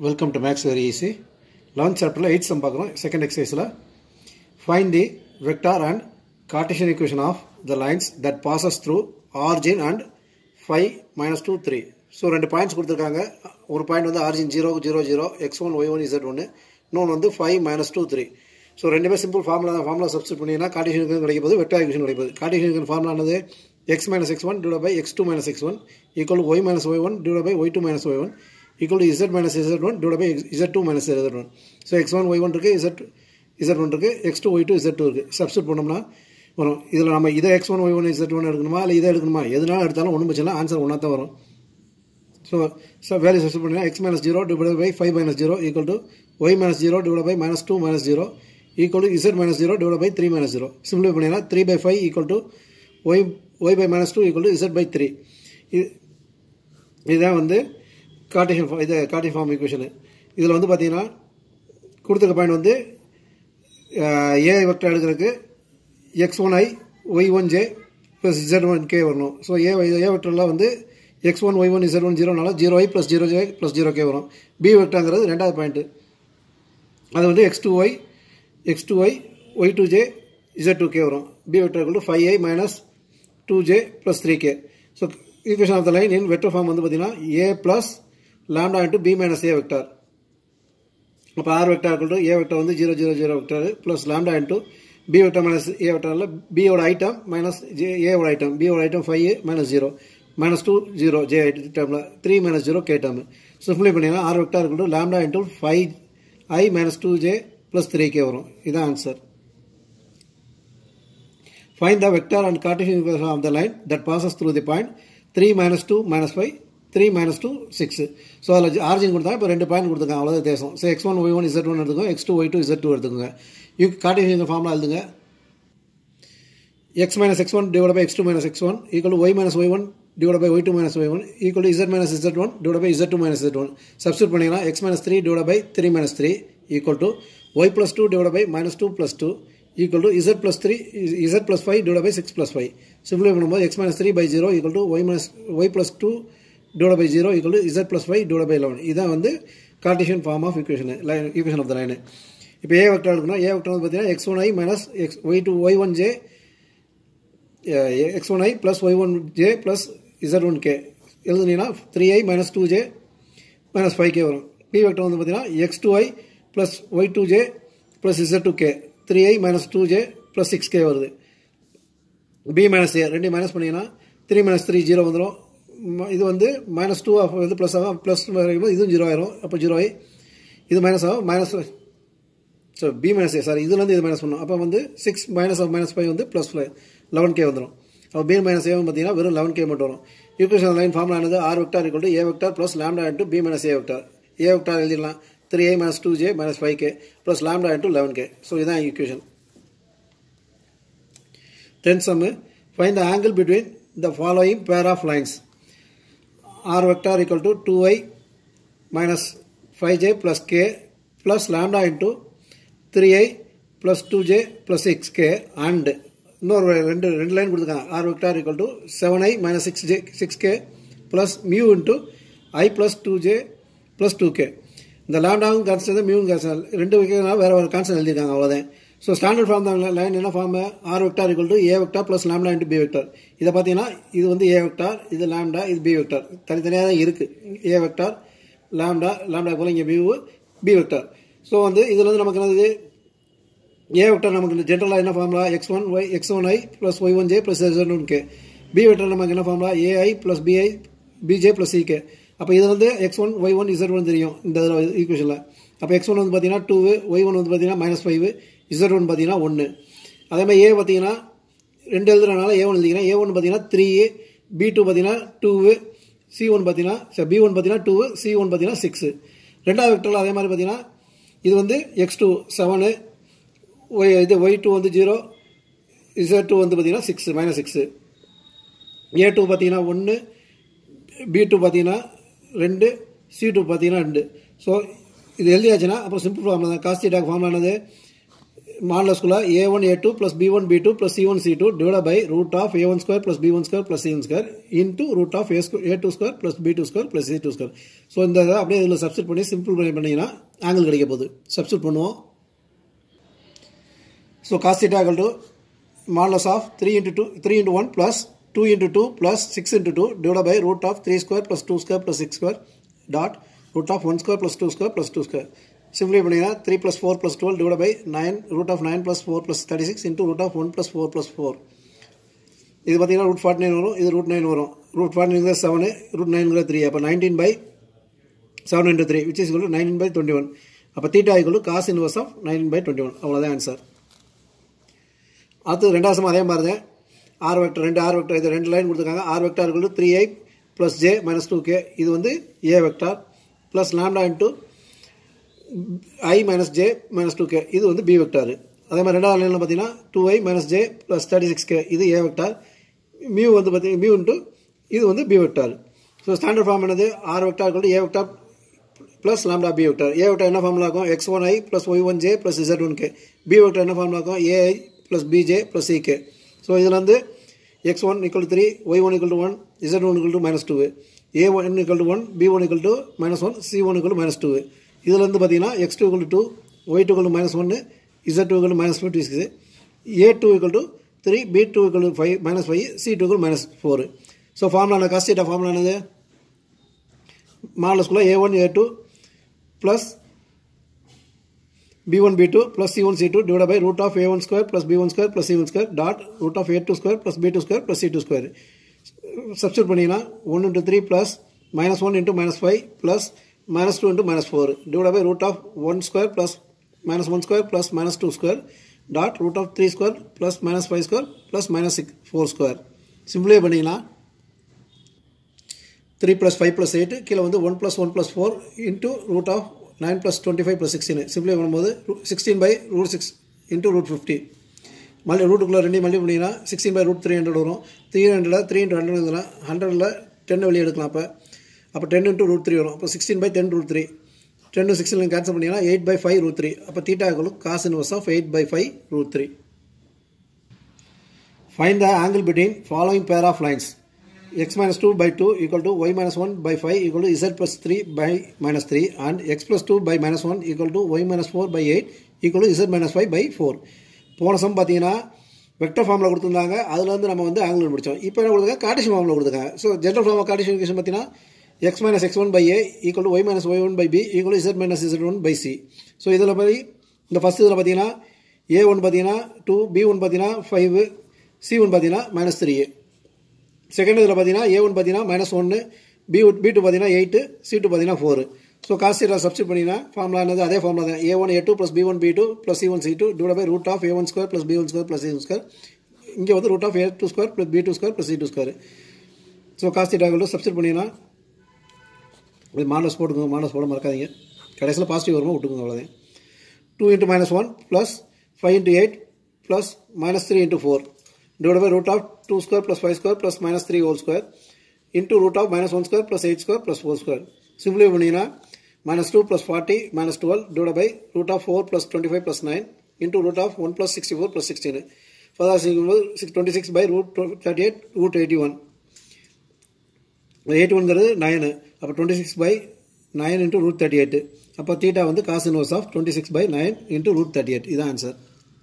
Welcome to maths very easy eleventh சாப்டரில் eight sum பார்க்குறோம் second எக்ஸசைஸில் find the vector and cartesian equation of the lines that passes through origin and five minus two three so ரெண்டு points கொடுத்துருக்காங்க ஒரு point வந்து origin zero zero zero X one Y one Z ஒன்று இன்னொன்று வந்து five minus two three so ரெண்டுமே simple formula formula substitute பண்ணிங்கன்னா கார்டிஷியனுக்கு கிடைக்கும் போது வெக்டார் equation கிடைக்கும் கார்டிஷியனுக்கு ஃபார்முலா என்னது X minus X one divide by X two minus X one equal Y minus Y one divide by Y two minus Y one equal to Z minus Z one divide by Z two minus Z one so X one Y one இருக்குது Z Z one இருக்குது X two Y two Z two இருக்குது substitute பண்ணோம்னா வரும் இதில் நம்ம இதை X one Y one Z one எடுக்கணுமா இல்லை இதை எடுக்கணுமா எதுனாலும் எடுத்தாலும் ஒன்றும் பிரச்சனை ஆன்சர் ஒன்றா தான் வரும் ஸோ ஸோ வேல்யூ சப்ஸ்டிட் பண்ணிங்கன்னா x minus zero divide by five minus zero equal to y minus zero divide by minus two minus zero equal to Z minus zero divide by three minus zero simplify பண்ணிங்கன்னா three by five equal to y y by minus two equal to z by three இது இதுதான் வந்து கார்டிஷன் இது கார்டி form equation இதில் வந்து பார்த்தீங்கன்னா கொடுத்துருக்க point வந்து ஏ வெக்டர் எடுக்கிறதுக்கு x one i y one j plus z one k வரணும் ஸோ ஏ ஏ வெக்டரில் வந்து x one Y one Z one ஜீரோனால zero i plus zero j plus zero k வரும் பி வெக்டருங்கிறது ரெண்டாவது point அது வந்து x two y x two y y two j z two k வரும் b vector five i minus two j plus three k so equation of the line in vector form வந்து பார்த்தீங்கன்னா a plus lambda into b minus a vector அப்போ r vector இருக்கட்டும் a vector வந்து zero zero zero vector plus lambda into b vector minus a வெக்டரில் பியோட item minus j ஏவோட item பியோட item five minus zero minus two zero j டேர்மில் three minus zero k term simplify பண்ணிங்கன்னா r vector இருக்கட்டும் lambda into five i minus two j plus three K வரும் இதான் answer Find the vector and Cartesian equation of the line that passes through the point 3 minus 2 minus 5 3 minus 2 6 so அதில் origin கொடுத்தாங்க இப்போ ரெண்டு point கொடுத்துருக்காங்க அவ்வளோதான் தேசம் so X one Y one Z one எடுத்துக்கோங்க x two Y two Z two எடுத்துக்கோங்க you Cartesian formula எழுதுங்க x minus X one divide by X two minus X one equal Y minus Y one divide by Y two minus Y one equal z minus Z one divide by Z two minus Z one substitute பண்ணிங்கன்னா x minus three divide by three minus three equal to y plus two divide by minus two plus two equal to z plus 3 z plus 5 divided by 6 plus 5 simplify பண்ணும்போது x minus 3 by 0 equal to y minus y plus 2 divided by 0 equal to z plus 5 divided by 11 இதான் வந்து Cartesian form of equation line equation of the line இப்போ a vector எடுக்கணும் a vector வந்து பார்த்தீங்கன்னா x1i minus x y2 y1j x1i plus y1j plus z1k எழுதுனீங்கன்னா 3i minus 2j minus 5k வரும் b vector வந்து பார்த்தீங்கன்னா x2i plus y2j plus z2k three i minus two j plus six k வருது b minus a ரெண்டு minus பண்ணிங்கன்னா three minus three zero வந்துடும் இது வந்து minus two of வந்து ப்ளஸ் ஆகும் ப்ளஸ் வரைக்கும் இதுவும் ஜீரோ ஆயிரும் அப்போ ஜீரோ ஐ இது மைனஸ் ஆகும் minus so b minus a sorry இதுலேருந்து இது மைனஸ் பண்ணும் அப்போ வந்து six minus of minus five வந்து ப்ளஸ் லெவன் கே வந்துடும் அப்போ பி மைனஸ் ஏவும் பார்த்தீங்கன்னா வெறும் லெவன் கே மட்டும் வரும் ஈக்குவேஷன் லைன் ஃபார்முலா ஆனது r vector equal to a vector plus lambda into b minus a vector a vector எழுதிடலாம் three a minus two j minus five k plus lambda into eleven k so இதான் equation ten sum find the angle between the following pair of lines r vector equal to two i minus five j plus k plus lambda into three i plus two j plus six k and இன்னொரு ரெண்டு ரெண்டு line கொடுத்துருக்காங்க r vector equal to seven i minus six j six k plus mu into i plus two j plus two k இந்த லேம்டாவும் constant மியூவும் constant ரெண்டு வைக்கிறதுனால வேறு வேறு கான்ஸ்டன்ட் எழுதியிருக்காங்க அவ்வளோதான் ஸோ ஸ்டாண்டர்ட் ஃபார்ம் தான் லைன் என்ன form r vector equal to a vector plus lambda into b vector இதை பார்த்தீங்கன்னா இது வந்து ஏ வெக்டார் இது லேம்டா இது பி வெக்டார் தனித்தனியாக தான் இருக்குது ஏ வெக்டார் லேம்டா லேம்டா போல் இங்கே பியூ பி வெக்டார் ஸோ வந்து இதில் வந்து நமக்கு என்னது ஏ வெக்டார் நமக்கு ஜென்ரலாக என்ன formula x one y x one i plus y one j plus s one k b vector நமக்கு என்ன formula a i plus b i b j plus c k அப்போ இது வந்து x one Y one Z one தெரியும் இந்த ஈக்குவேஷனில் அப்போ எக்ஸ் ஒன் வந்து பார்த்தீங்கன்னா டூ ஒய் ஒன் வந்து பார்த்தீங்கன்னா மைனஸ் ஃபைவ் இசட் ஒன் பார்த்தீங்கன்னா ஒன்று அதே மாதிரி ஏ பார்த்தீங்கன்னா ரெண்டு எழுதுறதுனால ஏ ஒன் எழுதிக்கிறேன் ஏ ஒன் பார்த்தீங்கன்னா த்ரீ பி டூ பார்த்தீங்கன்னா டூ சி ஒன் பார்த்தீங்கன்னா பி ஒன் பார்த்தீங்கன்னா டூ சி ஒன் பார்த்தீங்கன்னா சிக்ஸு ரெண்டாவது வெக்டரில் அதே மாதிரி பார்த்தீங்கன்னா இது வந்து எக்ஸ் டூ செவனு ஒய் இது ஒய் டூ வந்து ஜீரோ இசட் டூ வந்து பார்த்தீங்கன்னா six minus six a two பார்த்தீங்கன்னா ஒன்று பி டூ பார்த்தீங்கன்னா ரெண்டு சி டூ பார்த்தீங்கன்னா ரெண்டு ஸோ இது எழுதியாச்சுன்னா அப்புறம் சிம்பிள் ஃபார்முலா தான் காஸ்தி டாக் ஃபார்முலானது மாடலஸ்குள்ள a one a two plus b one b two plus c one c two divide by root of a one square plus b one square plus c one square into root of a a two square plus b two square plus c two square so இந்த இதை அப்படியே இதில் substitute பண்ணி simple பண்ணி பண்ணீங்கன்னா angle கிடைக்க போகுது substitute பண்ணுவோம் so cos theta equal to modulus of 3 into 2 3 into 1 plus 2 into 2 plus 6 into 2 divided by root of 3 square plus 2 square plus 6 square dot root of 1 square plus 2 square plus 2 square simplify பண்ணிங்கன்னா three plus four plus twelve divide by nine root of nine plus four plus thirty six into root of one plus four plus four இது பார்த்தீங்கன்னா root forty nine வரும் இது root nine வரும் root forty nine seven root நைன்கிற three அப்போ nineteen by seven into three which is equal nineteen by twenty one அப்போ theta equal cos inverse of nineteen by twenty one அவ்வளோதான் answer அடுத்து ரெண்டாவது சமம் அதே மாதிரி தான் ஆர் வெக்டர் ரெண்டு ஆர் வெக்டர் இது ரெண்டு லைன் கொடுத்துருக்காங்க r vector equal three i plus j minus two k இது வந்து a vector plus lambda into i minus j minus two k இது வந்து பி வெக்டார் அதே மாதிரி ரெண்டாவது லைனில் பார்த்தீங்கன்னா two i minus j plus thirty six k இது ஏ வெக்டார் மியூ வந்து பார்த்தீங்கன்னா மியூ இன்ட்டு இது வந்து b vector so standard form என்னது ஆர் வெக்டார் கொண்டு a vector plus lambda b vector a vector என்ன ஃபார்முலா இருக்கும் x one i plus y one j plus z one k b vector என்ன formula இருக்கும் a i plus b j plus c k so இதில் வந்து x one equal three y one equal to one Z one equal to minus two a one equal to one b one equal to minus one c one equal to minus two இதில் வந்து பார்த்தீங்கன்னா x two equal two Y two equal minus ஒன்று z two equal minus fifty six a two equal to three b two equal five minus five c two equal minus four so formula cos theta formula என்னது மாடலஸ்குள்ளே a one a two plus b1 b2 plus c1 c2 divided by root of a1 square plus b1 square plus c1 square dot root of a2 square plus b2 square plus c2 square substitute பண்ணிங்கன்னா 1 into 3 plus minus 1 into minus 5 plus minus 2 into minus 4 divided by root of 1 square plus minus 1 square plus minus 2 square dot root of 3 square plus minus 5 square plus minus 6, 4 square சிம்பிளே பண்ணிங்கன்னா 3 plus 5 plus 8 கீழே வந்து 1 plus 1 plus 4 into root of nine plus twenty five plus sixteen simplify பண்ணும்போது sixteen by root six into root fifty மல்லி ரூட்டுக்குள்ளே ரெண்டையும் மல்லி பண்ணிங்கன்னா sixteen by root three hundred வரும் த்ரீ ஹண்ட்ரடில் த்ரீ இன்ட்டு ஹண்ட்ரட் இருந்ததுன்னா ஹண்ட்ரடில் டென் வெளியே எடுக்கலாம் அப்போ அப்போ டென் இன்ட்டு ரூட் த்ரீ வரும் அப்போ sixteen by ten root three ten sixteen cancel பண்ணிங்கன்னா eight by five root three அப்போ தீட்டா எவ்வளோ cos inverse of eight by five root three find the angle between following pair of lines x minus 2 by 2 equal to y minus 1 by 5 equal to z plus 3 by minus 3 and x plus 2 by minus 1 equal to y minus 4 by 8 equal to z minus 5 by 4 போன some பார்த்தீங்கன்னா vector ஃபார்மில் கொடுத்துருந்தாங்க அதுலேருந்து நம்ம வந்து angle முடித்தோம் இப்போ என்ன கொடுத்துருக்காங்க கார்டிஷன் ஃபார்மில் கொடுத்துருக்காங்க so general form of Cartesian equation பார்த்தீங்கன்னா x minus X one by a equal to y minus Y one by b equal z minus Z one by c so இதில் போய் இந்த ஃபஸ்ட் இதில் பார்த்தீங்கன்னா ஏ ஒன் பார்த்தீங்கன்னா two b one பார்த்தீங்கன்னா five c one பார்த்தீங்கன்னா minus three second இதில் பார்த்தீங்கன்னா ஏ ஒன் பார்த்தீங்கன்னா மைனஸ் ஒன்று பி பி டூ பார்த்தீங்கன்னா எயிட்டு சி டூ பார்த்தீங்கன்னா ஃபோர் ஸோ காஸ்ட் சீட்டில் சப்ஸ்டிட் பண்ணிங்கன்னா ஃபார்முலா என்னது அதே ஃபார்முலா தான் a one a two plus b one b two plus c one c two divide by root of a one square plus b one square plus c one square இங்கே வந்து root of a two square plus b two square plus c two square so cos சீட்டாக substitute பண்ணிங்கன்னா இது models போட்டுக்கோங்க models போட மறக்காதீங்க கடைசியில் positive வருமா விட்டுக்கோங்க அவ்வளோதான் two into minus one plus five into eight plus minus three into four divided by root of 2 square plus 5 square plus minus 3 whole square into root of minus 1 square plus 8 square plus 4 square. Simply பண்ணினா minus 2 plus 40 minus 12 divided by root of 4 plus 25 plus 9 into root of 1 plus 64 plus 16. Further 26 by root 38 root 81. 81ங்கிறது 9 அப்போ 26 by 9 into root 38 அப்போ theta வந்து cos inverse of 26 by 9 into root 38 இதான் answer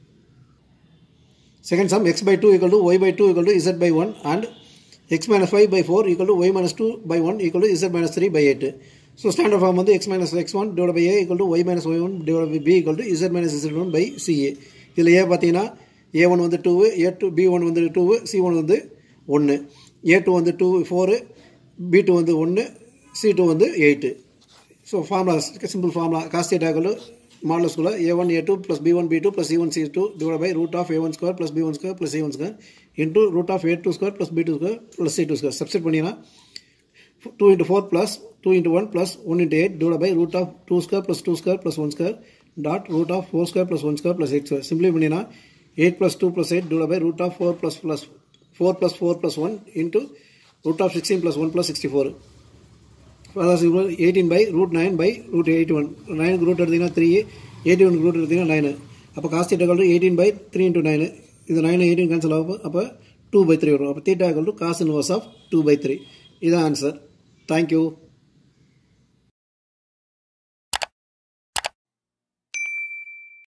Second sum x by 2 equal to y by 2 equal to z by 1 and x minus 5 by 4 equal to y minus 2 by 1 equal to z minus 3 by 8. So standard form வந்து x minus x1 divided by a equal to y minus y1 divided by b equal to z minus z1 by ca. இதில் a பார்த்தீங்கன்னா a1 வந்து 2 a2 b1 வந்து 2 c1 வந்து 1 a2 வந்து 2 4 b2 வந்து 1 c2 வந்து 8 so formula simple formula cos ஏட்டாக்கள் modulus குள்ள a1 a2 plus b1 b2 plus c1 c2 divided by root of a1 square plus b1 square plus c1 square into root of a2 square plus b2 square plus c2 square substitute பண்ணினா 2 into 4 plus 2 into 1 plus 1 into 8 divided by root of 2 square plus 2 square plus 1 square dot root of 4 square plus 1 square plus 8 square simply பண்ணினா 8 plus 2 plus 8 divided by root of 4 plus plus 4 plus 4 plus 1 into root of 16 plus 1 plus 64 eighteen by root nine by root eighty one நைனுக்கு root எடுத்தீங்கன்னா three eighty ஒனுக்கு root எடுத்தீங்கன்னா nine அப்போ cos theta equal to eighteen by three into nine இது nine eighteen cancel ஆகும் அப்போ two by three வரும் அப்போ theta equal to cos inverse of two by three இதான் ஆன்சர் தேங்க்யூ